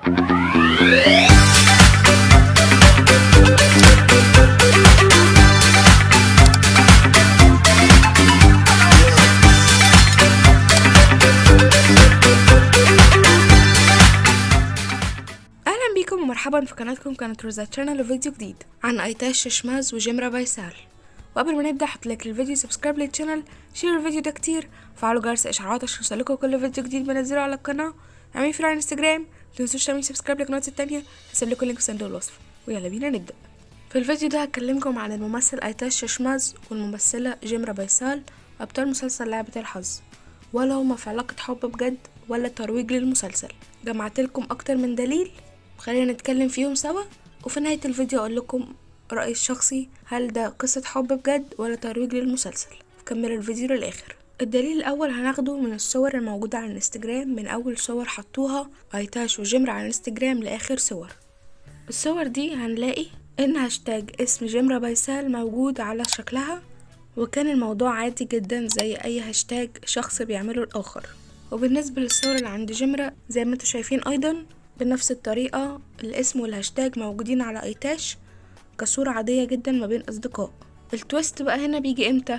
اهلا بيكم ومرحبا في قناتكم قناة روزا تشانل وفيديو جديد عن ايتاش ششماز وجمرة بايسال وقبل ما نبدا حط لايك للفيديو سبسكرايب للشانل شيروا الفيديو ده كتير وفعلوا جرس الاشعارات عشان يوصلكوا كل فيديو جديد بنزله على القناه اعملوا فولو على الانستجرام متنسوش تعملوا سبسكرايب للقنوات التانية هسيب لكم اللينك في صندوق الوصف ويلا بينا نبدا في الفيديو ده هكلمكم عن الممثل ايتاش ششماز والممثله جمرة بايسال ابطال مسلسل لعبة الحظ ولا هما في علاقة حب بجد ولا ترويج للمسلسل جمعت لكم اكتر من دليل خلينا نتكلم فيهم سوا وفي نهاية الفيديو اقول لكم رأيي الشخصي هل ده قصة حب بجد ولا ترويج للمسلسل كملوا الفيديو للآخر الدليل الأول هناخده من الصور الموجودة على الانستجرام من أول صور حطوها ايتاش وجمرة على الانستجرام لآخر صور الصور دي هنلاقي ان هاشتاج اسم جمرة بايسال موجود على شكلها وكان الموضوع عادي جدا زي اي هاشتاج شخص بيعمله الاخر وبالنسبة للصور اللي عند جمرة زي ما انتوا شايفين ايضا بنفس الطريقة الاسم والهاشتاج موجودين على ايتاش كصورة عادية جدا ما بين اصدقاء التويست بقى هنا بيجي امتى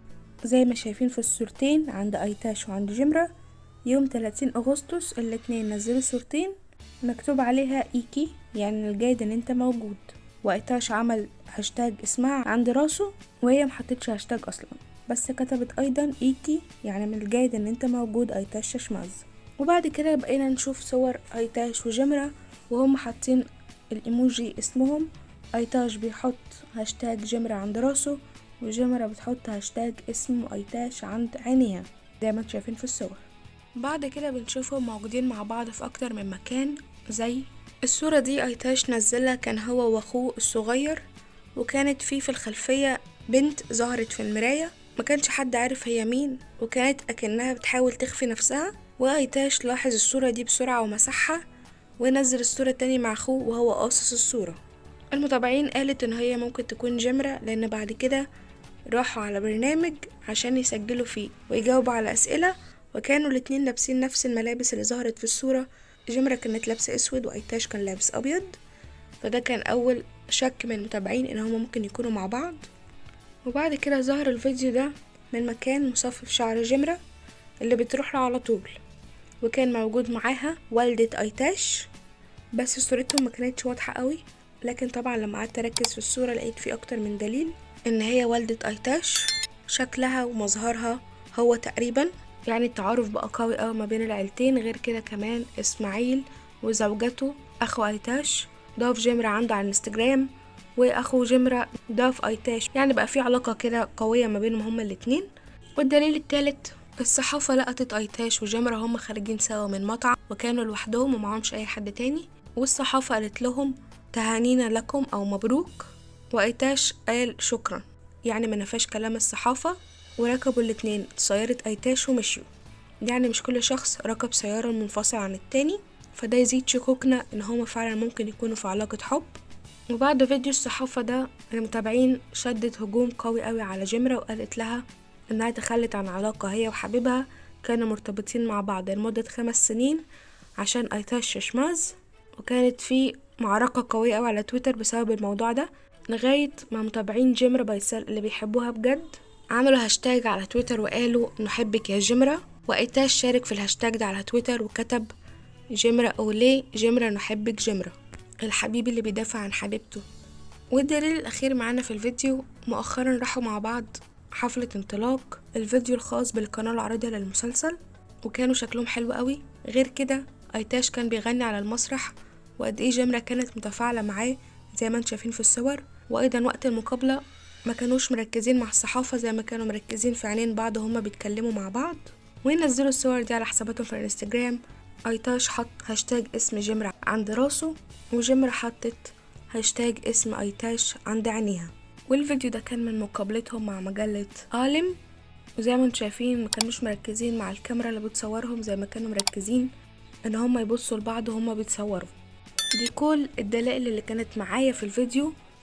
زي ما شايفين في الصورتين عند ايتاش وعند جمرة يوم 30 اغسطس الاتنين نزلوا صورتين مكتوب عليها ايكي يعني الجيد ان انت موجود وايتاش عمل هاشتاج اسمها عند راسه وهي محطتش هاشتاج اصلا بس كتبت ايضا ايكي يعني من الجيد ان انت موجود ايتاش ششماز وبعد كده بقينا نشوف صور ايتاش وجمرة وهم حاطين الايموجي اسمهم ايتاش بيحط هاشتاج جمرة عند راسه وجمرة بتحط هاشتاج اسم ايتاش عند عينيها زي ما انتم شايفين في الصور بعد كده بنشوفهم موجودين مع بعض في اكتر من مكان زي الصورة دي ايتاش نزلها كان هو واخوه الصغير وكانت فيه في الخلفية بنت ظهرت في المراية ما كانش حد عارف هي مين وكانت اكنها بتحاول تخفي نفسها وايتاش لاحظ الصورة دي بسرعة ومسحها ونزل الصورة تاني مع اخوه وهو قاصص الصورة المتابعين قالت ان هي ممكن تكون جمرة لان بعد كده راحوا على برنامج عشان يسجلوا فيه ويجاوبوا على اسئلة وكانوا الاتنين لابسين نفس الملابس اللي ظهرت في الصورة جمرة كانت لابسة اسود وايتاش كان لابس ابيض فده كان اول شك من المتابعين ان هما ممكن يكونوا مع بعض وبعد كده ظهر الفيديو ده من مكان مصفف شعر جمرة اللي بتروح له على طول وكان موجود معاها والدة ايتاش بس صورتهم ما كانتش واضحة قوي لكن طبعا لما قعدت اركز في الصورة لقيت في اكتر من دليل ان هي والدة ايتاش شكلها ومظهرها هو تقريبا يعني التعارف بقى قوي قوي ما بين العيلتين غير كده كمان اسماعيل وزوجته اخو ايتاش ضاف جمرة عنده على الانستجرام واخو جمرة ضاف ايتاش يعني بقى في علاقة كده قوية ما بينهم هما الاتنين والدليل التالت الصحافة لقطت ايتاش وجمرة هما خارجين سوا من مطعم وكانوا لوحدهم ومعهمش اي حد تاني والصحافة قالت لهم تهانينا لكم او مبروك وايتاش قال شكرا يعني ما نفاش كلام الصحافة وركبوا الاتنين سيارة ايتاش ومشيوا يعني مش كل شخص ركب سيارة منفصلة عن التاني فده يزيد شكوكنا ان هما فعلا ممكن يكونوا في علاقة حب وبعد فيديو الصحافة ده المتابعين شدت هجوم قوي قوي على جمرة وقالت لها انها تخلت عن علاقة هي وحبيبها كانوا مرتبطين مع بعض لمدة خمس سنين عشان ايتاش ششماز وكانت في معركة قوية قوي على تويتر بسبب الموضوع ده لغاية ما متابعين جمرة بايسال اللي بيحبوها بجد عملوا هاشتاج على تويتر وقالوا نحبك يا جمرة وإيتاش شارك في الهاشتاج ده على تويتر وكتب جمرة أوليه جمرة نحبك جمرة الحبيب اللي بيدافع عن حبيبته والدليل الأخير معانا في الفيديو مؤخرا راحوا مع بعض حفلة انطلاق الفيديو الخاص بالقناة العريضة للمسلسل وكانوا شكلهم حلو قوي غير كده ايتاش كان بيغني على المسرح وقد ايه جمرة كانت متفاعلة معاه زي ما انتم شايفين في الصور وايضا وقت المقابلة ما كانوش مركزين مع الصحافة زي ما كانوا مركزين في عينين بعض وهما بيتكلموا مع بعض وينزلوا الصور دي على حساباتهم في الانستجرام ايتاش حط هاشتاج اسم جمرة عند راسه وجمرة حطت هاشتاج اسم ايتاش عند عينيها والفيديو ده كان من مقابلتهم مع مجلة عالم وزي ما انتم شايفين ما كانوش مركزين مع الكاميرا اللي بتصورهم زي ما كانوا مركزين ان هما يبصوا لبعض وهما بيتصوروا دي كل الدلائل اللي كانت معايا في الفيديو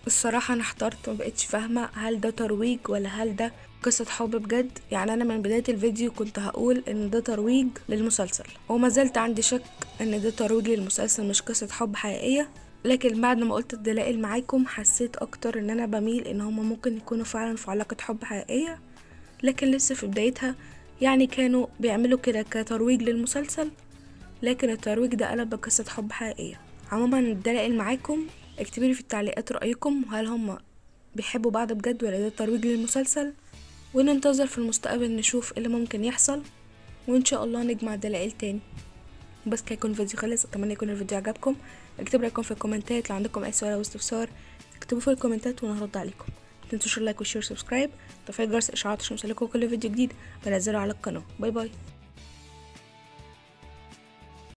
الصراحة أنا احترت مبقتش فاهمة هل ده ترويج ولا هل ده قصة حب بجد يعني أنا من بداية الفيديو كنت هقول إن ده ترويج للمسلسل وما زلت عندي شك إن ده ترويج للمسلسل مش قصة حب حقيقية لكن بعد ما قلت الدلائل معاكم حسيت أكتر إن أنا بميل إن هما ممكن يكونوا فعلا في علاقة حب حقيقية لكن لسه في بدايتها يعني كانوا بيعملوا كده كترويج للمسلسل لكن الترويج ده قلب بقصة حب حقيقية عموما الدلائل معاكم اكتبولي في التعليقات رأيكم هل هما بيحبوا بعض بجد ولا ده ترويج للمسلسل وننتظر في المستقبل نشوف ايه اللي ممكن يحصل وان شاء الله نجمع دلائل تاني بس كده يكون الفيديو خلص اتمنى يكون الفيديو عجبكم اكتبوا رايكم في الكومنتات لو عندكم اي سؤال او استفسار اكتبوا في الكومنتات وانا هرد عليكم متنسوش اللايك والشير والسبسكرايب وتفعيل جرس الاشعارات عشان يوصلكوا كل فيديو جديد بنزله على القناه باي باي